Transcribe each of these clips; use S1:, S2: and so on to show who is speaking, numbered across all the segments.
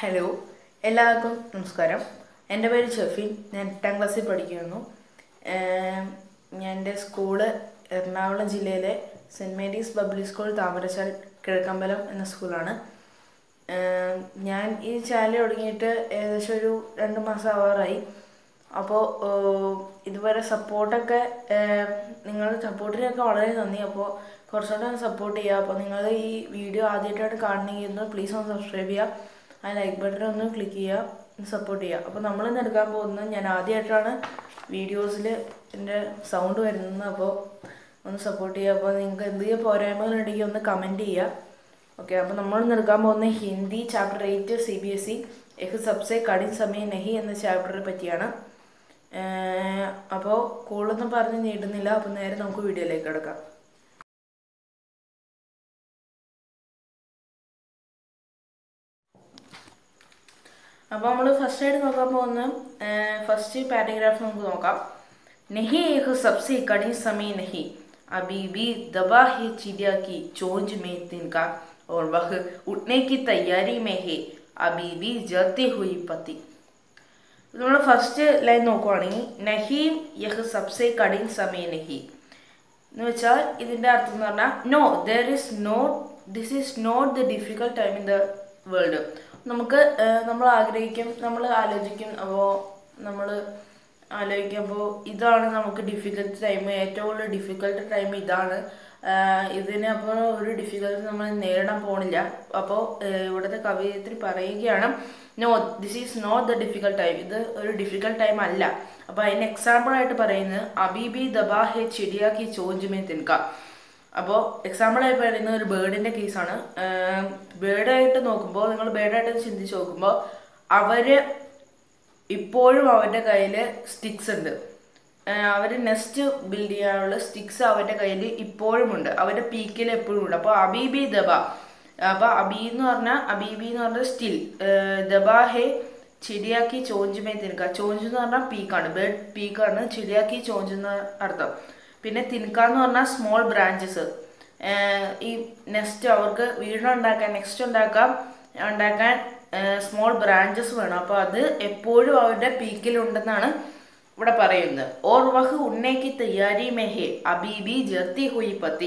S1: Hello എല്ലാവർക്കും നമസ്കാരം എൻ്റെ പേര് ഷെഫിൻ ഞാൻ എട്ടാം ക്ലാസ്സിൽ പഠിക്കുന്നു ഏം, ഞാൻ എൻ്റെ സ്കൂള് എറണാകുളം ജില്ലയിലെ saint Mary's public school Thamarassal Kizhakkambalam എന്ന സ്കൂളാണ് ഏം, ഞാൻ ഈ ചാനൽ തുടങ്ങിയിട്ട് ഏകദേശം ഒരു രണ്ട് മാസം ആവാറായി അപ്പോൾ ഇതുവരെ സപ്പോർട്ടൊക്കെ നിങ്ങളുടെ സപ്പോർട്ടിനൊക്കെ വളരെ നന്ദി അപ്പോൾ കുറച്ചുകൂടെ ഒന്ന് സപ്പോർട്ട് ചെയ്യുക അപ്പോൾ നിങ്ങൾ ഈ വീഡിയോ ആദ്യമായിട്ടാണ് കാണണമെങ്കിൽ ഒന്ന് പ്ലീസ് ഒന്ന് സബ്സ്ക്രൈബ് ചെയ്യുക ആ ലൈക്ക് ബട്ടൺ ഒന്ന് ക്ലിക്ക് ചെയ്യുക സപ്പോർട്ട് ചെയ്യുക അപ്പോൾ നമ്മളിന്ന് എടുക്കാൻ പോകുന്നത് ഞാൻ ആദ്യമായിട്ടാണ് വീഡിയോസിൽ എൻ്റെ സൗണ്ട് വരുന്നത് അപ്പോൾ ഒന്ന് സപ്പോർട്ട് ചെയ്യുക അപ്പോൾ നിങ്ങൾക്ക് എന്തെങ്കിലും പോരായ്മകളുണ്ടെങ്കിൽ ഒന്ന് കമൻറ്റ് ചെയ്യുക ഓക്കെ അപ്പോൾ നമ്മളിന്ന് എടുക്കാൻ പോകുന്ന Hindi chapter eight C B S E എഹ് സബ്സെ കഠിൻ സമയ നഹി എന്ന ചാപ്റ്ററിനെ പറ്റിയാണ് അപ്പോൾ കൂടുതലൊന്നും പറഞ്ഞ് നീട്ടുന്നില്ല അപ്പോൾ നേരെ നമുക്ക് വീഡിയോയിലേക്ക് കിടക്കാം അപ്പോൾ നമ്മൾ ഫസ്റ്റ് ആയിട്ട് നോക്കാൻ പോകുന്ന ഫസ്റ്റ് പാരഗ്രാഫ് നമുക്ക് നോക്കാം नहीं एक सबसे कड़ी समय नहीं अभी भी दबा है चिड़िया की चोंच में तिनका और वह उठने की तैयारी में है अभी भी जलती हुई पति നമ്മൾ ഫസ്റ്റ് ലൈൻ നോക്കുവാണെങ്കിൽ നഹീം യഹ് സബ്സെ കഠിൻ സമയ നഹി എന്ന് വെച്ചാൽ ഇതിൻ്റെ അർത്ഥം എന്ന് പറഞ്ഞാൽ no there is not this is not the difficult time in the world നമുക്ക് ഏഹ്, നമ്മൾ ആഗ്രഹിക്കും നമ്മൾ ആലോചിക്കും അപ്പോൾ നമ്മൾ ആലോചിക്കുമ്പോൾ ഇതാണ് നമുക്ക് ഡിഫിക്കൽട്ട് ടൈം ഏറ്റവും കൂടുതൽ ഡിഫിക്കൽട്ട് ടൈം ഇതാണ് ആഹ്, ഇതിന് അപ്പോൾ ഒരു ഡിഫിക്കൽട്ട് നമ്മൾ നേരിടാൻ പോണില്ല അപ്പോൾ ഇവിടുത്തെ കവിയത്തിൽ പറയുകയാണ് no this is not the difficult time ഇത് ഒരു ഡിഫിക്കൽട്ട് ടൈം അല്ല അപ്പോൾ അതിന് എക്സാമ്പിൾ ആയിട്ട് പറയുന്നത് അബീബി ദബാ ഹെ ചിടിയാക്കി ചോഞ്ചുമേ തിൻക അപ്പോൾ എക്സാമ്പിളായി പറയുന്ന ഒരു ബേർഡിൻ്റെ കേസാണ് ബേർഡായിട്ട് നോക്കുമ്പോൾ നിങ്ങൾ ബേർഡായിട്ട് ചിന്തിച്ച് നോക്കുമ്പോൾ അവര് ഇപ്പോഴും അവരുടെ കയ്യിൽ സ്റ്റിക്സ് ഉണ്ട് അവർ നെസ്റ്റ് ബിൽഡ് ചെയ്യാനുള്ള സ്റ്റിക്സ് അവരുടെ കയ്യിൽ ഇപ്പോഴും ഉണ്ട് അവരുടെ പീക്കിൽ എപ്പോഴും ഉണ്ട് അപ്പോൾ അബീബി ദബ അപ്പോൾ അബി എന്ന് പറഞ്ഞാൽ അബീബി എന്ന് പറഞ്ഞാൽ സ്റ്റിൽ ദബ ഹേ ചിടിയാക്കി ചോഞ്ചുമേ തിൻക ചോഞ്ച് എന്ന് പറഞ്ഞാൽ പീക്കാണ് ബേർഡ് പീക്കാണ് ചിടിയാക്കി ചോഞ്ച് എന്ന അർത്ഥം പിന്നെ തിൻക എന്ന് പറഞ്ഞാൽ സ്മോൾ ബ്രാഞ്ചസ് ഈ നെക്സ്റ്റ് അവർക്ക് വീടുണ്ടാക്കാൻ നെക്സ്റ്റ് ഉണ്ടാക്കാൻ ഉണ്ടാക്കാൻ സ്മോൾ ബ്രാഞ്ചസ് വേണം അപ്പോൾ അത് എപ്പോഴും അവരുടെ പീക്കിലുണ്ടെന്നാണ് ഇവിടെ പറയുന്നത് ഓർ വഹ് ഉന്നേക്ക് തയ്യാരി മെഹെ അബീബി ജർത്തി ഹുയി പത്തി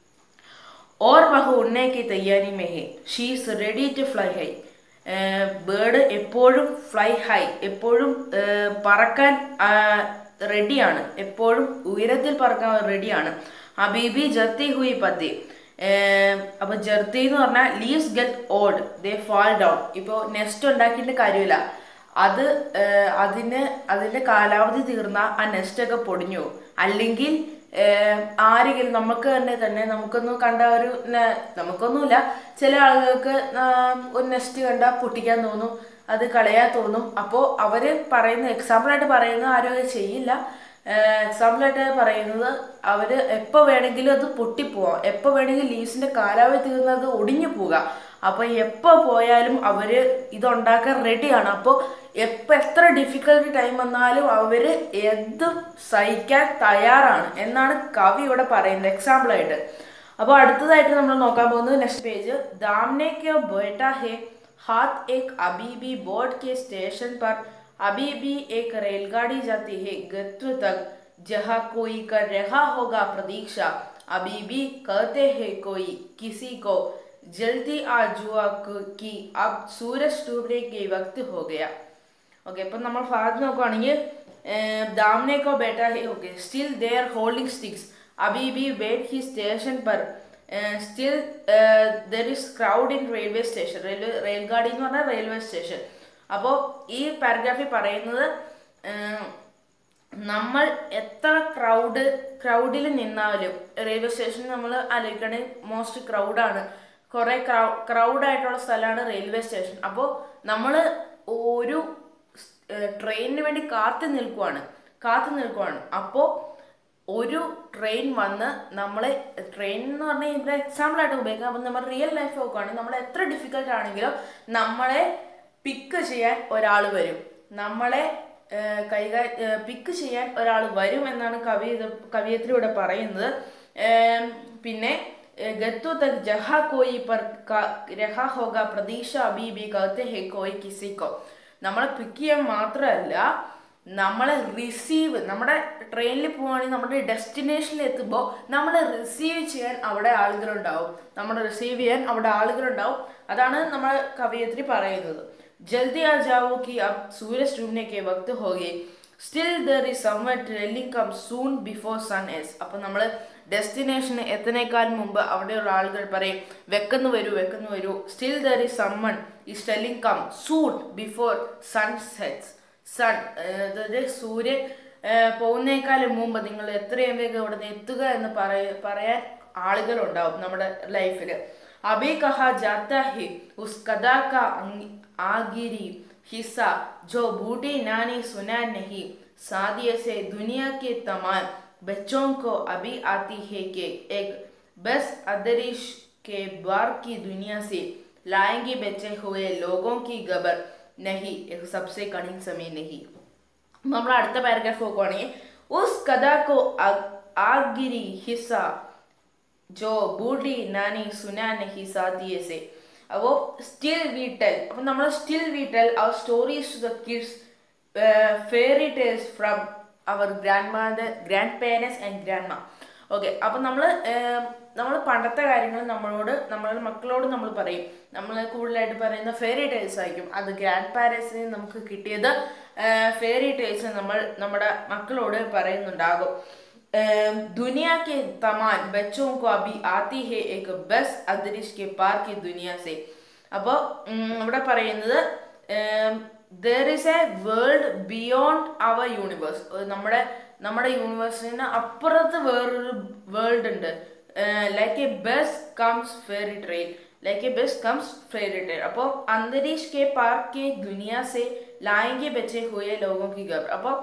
S1: ഓർ വഹ് ഉന്നേക്ക് തയ്യാരി മെഹെ she's ready to fly high bird എപ്പോഴും ഫ്ലൈ ഹൈ എപ്പോഴും ഏർ, പറക്കാൻ റെഡിയാണ് എപ്പോഴും ഉയരത്തിൽ പറക്കാൻ റെഡിയാണ് അബീബി ജർത്തി ഹുയി പത്തി അപ്പൊ ജർത്തി എന്ന് പറഞ്ഞാൽ leaves get old they fall down ഇപ്പോൾ നെസ്റ്റ് ഉണ്ടാക്കിയിട്ട് കാര്യമില്ല അത് ഏർ, അതിന് അതിന്റെ കാലാവധി തീർന്ന ആ നെസ്റ്റ് ഒക്കെ പൊടിഞ്ഞു പോകും. അല്ലെങ്കിൽ ഏർ, ആരെങ്കിലും നമുക്ക് തന്നെ തന്നെ നമുക്കൊന്നും കണ്ട ഒരു ന- നമുക്കൊന്നുമില്ല ചില ആളുകൾക്ക് ആ, ഒരു നെസ്റ്റ് കണ്ടാൽ പൊട്ടിക്കാൻ തോന്നും അത് കളയാൻ തോന്നും അപ്പോൾ അവര് പറയുന്ന എക്സാമ്പിളായിട്ട് പറയുന്നത് ആരും അത് ചെയ്യില്ല എക്സാമ്പിളായിട്ട് പറയുന്നത് അവര് എപ്പോൾ വേണമെങ്കിലും അത് പൊട്ടിപ്പോവാം എപ്പോൾ വേണമെങ്കിലും ലീവ്സിന്റെ കാലാവധി തീർന്നത് ഒടിഞ്ഞു പോകാം അപ്പോൾ എപ്പോൾ പോയാലും അവര് ഇതുണ്ടാക്കാൻ റെഡിയാണ് അപ്പോൾ എപ്പോൾ എത്ര ഡിഫിക്കൽട്ട് ടൈം വന്നാലും അവര് എന്തും സഹിക്കാൻ തയ്യാറാണ് എന്നാണ് കവി ഇവിടെ പറയുന്നത് എക്സാമ്പിളായിട്ട് അപ്പോൾ അടുത്തതായിട്ട് നമ്മൾ നോക്കാൻ പോകുന്നത് നെക്സ്റ്റ് പേജ് ദാമനെ ക്യോ ബേട്ട ഹേ हाथ एक अभी भी बोर्ड के स्टेशन पर अभी भी एक रेलगाड़ी जाती है गत्व तक जहाँ कोई कर रहा होगा प्रतीक्षा अभी भी कहते हैं कोई किसी को जल्दी आ जुआ कि अब सूरज डूबने के वक्त हो गया ഓക്കെ അപ്പം നമ്മൾ ഫാദർ നോക്കുകയാണെങ്കിൽ ദാമനേക്കോ ബേട്ട ഹേ okay still they are holding sticks അബി ബി വെയിറ്റ് ഹി സ്റ്റേഷൻ പർ still there is crowd in railway station railway റെയിൽഗാഡി എന്ന് പറഞ്ഞാൽ റെയിൽവേ സ്റ്റേഷൻ അപ്പോൾ ഈ പാരഗ്രാഫിൽ പറയുന്നത് ഏഹ്, നമ്മൾ എത്ര ക്രൗഡ് ക്രൗഡിൽ നിന്നാലും റെയിൽവേ സ്റ്റേഷൻ നമ്മൾ ആലോചിക്കണേ മോസ്റ്റ് ക്രൗഡാണ് കുറേ ക്രൗ ക്രൗഡായിട്ടുള്ള സ്ഥലമാണ് റെയിൽവേ സ്റ്റേഷൻ അപ്പോൾ നമ്മൾ ഒരു ട്രെയിനിന് വേണ്ടി കാത്തു നിൽക്കുവാണ് കാത്തു നിൽക്കുവാണ് അപ്പോൾ ഒരു ട്രെയിൻ വന്ന് നമ്മളെ ട്രെയിൻ എന്ന് പറഞ്ഞാൽ ഇവിടെ എക്സാമ്പിൾ ആയിട്ട് ഉപയോഗിക്കാം അപ്പം നമ്മൾ റിയൽ ലൈഫ് നോക്കുകയാണെങ്കിൽ നമ്മൾ എത്ര ഡിഫിക്കൽട്ട് ആണെങ്കിലും നമ്മളെ പിക്ക് ചെയ്യാൻ ഒരാൾ വരും നമ്മളെ കൈകാ പിക്ക് ചെയ്യാൻ ഒരാൾ വരും എന്നാണ് കവി ഇത് കവിയത്തിലൂടെ പറയുന്നത് ഏം, പിന്നെ गत्तों तक जहाँ कोई पर का- रहा होगा प्रതീക്ഷ अभी भी कहते हैं कोई किसी को നമ്മളെ പിക്ക് ചെയ്യാൻ മാത്രമല്ല നമ്മളെ റിസീവ് നമ്മുടെ ട്രെയിനിൽ പോവുകയാണെങ്കിൽ നമ്മുടെ ഡെസ്റ്റിനേഷനിൽ എത്തുമ്പോൾ നമ്മളെ റിസീവ് ചെയ്യാൻ അവിടെ ആളുകളുണ്ടാവും നമ്മളെ റിസീവ് ചെയ്യാൻ അവിടെ ആളുകളുണ്ടാവും അതാണ് നമ്മൾ കവയത്രി പറയുന്നത് ജൽദി ആ ജാവോ കി അബ് സൂരജ് ഡൂബനെ കെ വക്ത് ഹോഗേ still there is someone trailing come soon before sun S അപ്പം നമ്മൾ ഡെസ്റ്റിനേഷന് എത്തുന്നേക്കാൾ മുമ്പ് അവിടെയുള്ള ആളുകൾ പറയും വെക്കുന്നു വരൂ വെക്കുന്നു വരൂ സ്റ്റിൽ ദർ ഈസ് സമ്മൺ ഈ telling come soon before sun sets sun അതായത് സൂര്യൻ ഏഹ്, പോകുന്നേക്കാളും മുമ്പ് നിങ്ങൾ എത്രയും വേഗം ഇവിടെ നിന്ന് എത്തുക എന്ന് പറയ പറയാൻ ആളുകളുണ്ടാവും നമ്മുടെ ലൈഫിൽ അബി കഹ ജാത്ത ഹി ഉസ് കഥാ കാ അങ്- ആഗിരി हिस्सा जो बूढ़ी नानी सुना नहीं सादिया से दुनिया के तमाम बच्चों को अभी आती है कि एक बस अदरिश के बार की दुनिया से लाएंगे बचे हुए लोगों की गबर नहीं एक सबसे कठिन समय नहीं നമ്മൾ അടുത്ത പാരഗ്രാഫ് നോക്കുവാണെങ്കിൽ ഉസ് കഥാക്കോ ആഗിരി ഹിസ്സ ജോ ബൂഡി നാനി സുനാ നഹി സാദിയെ സെ അപ്പോൾ സ്റ്റിൽ വി ടെൽ അപ്പം നമ്മൾ still we tell our stories to the kids fairy tales from our grandmother grandparents and grandma okay അപ്പം നമ്മൾ നമ്മൾ പണ്ടത്തെ കാര്യങ്ങൾ നമ്മളോട് നമ്മളുടെ മക്കളോട് നമ്മൾ പറയും നമ്മൾ കൂടുതലായിട്ട് പറയുന്ന ഫെയറി ടേൽസ് ആയിരിക്കും അത് ഗ്രാൻഡ് പാരൻസിന് നമുക്ക് കിട്ടിയത് ഫെയറി ടേൽസ് നമ്മൾ നമ്മുടെ മക്കളോട് പറയുന്നുണ്ടാകും अम, दुनिया के तमाम बच्चों को अभी आती है एक बस अदृश के पार की दुनिया से അപ്പോൾ ഇവിടെ പറയുന്നത് there is a world beyond our universe നമ്മുടെ നമ്മുടെ യൂണിവേഴ്സിന് അപ്പുറത്ത് വേറൊരു വേൾഡ് ഉണ്ട് like a bus comes fairy train like a bus comes fairy train അപ്പോൾ അന്തരീക്ഷ കെ പാർക്ക് കെ ദുനിയ സെ ലായെങ്കിൽ ബച്ചെ ഹുയെ ലോകോ കി ഗബർ അപ്പോൾ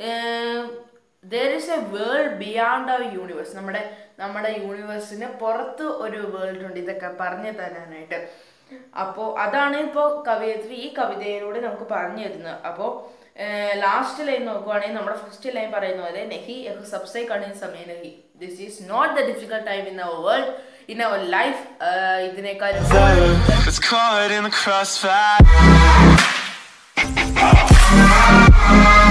S1: there is a world beyond our universe നമ്മുടെ നമ്മുടെ യൂണിവേഴ്സിന് പുറത്ത് ഒരു വേൾഡ് ഉണ്ട് ഇതൊക്കെ പറഞ്ഞു തരാനായിട്ട് അപ്പോൾ അതാണ് ഇപ്പോൾ കവിയത്രി ഈ കവിതയിലൂടെ നമുക്ക് പറഞ്ഞു തരുന്നത് അപ്പോൾ ലാസ്റ്റ് ലൈൻ നോക്കുവാണെങ്കിൽ നമ്മുടെ ഫസ്റ്റ് ലൈൻ പറയുന്ന പോലെ നെഹി യഹ് സബ്സെ കണിൻ സമയ നെഹി this is not the difficult time in our world in our life ഇതിനേക്കാളും
S2: It's caught in the crossfire.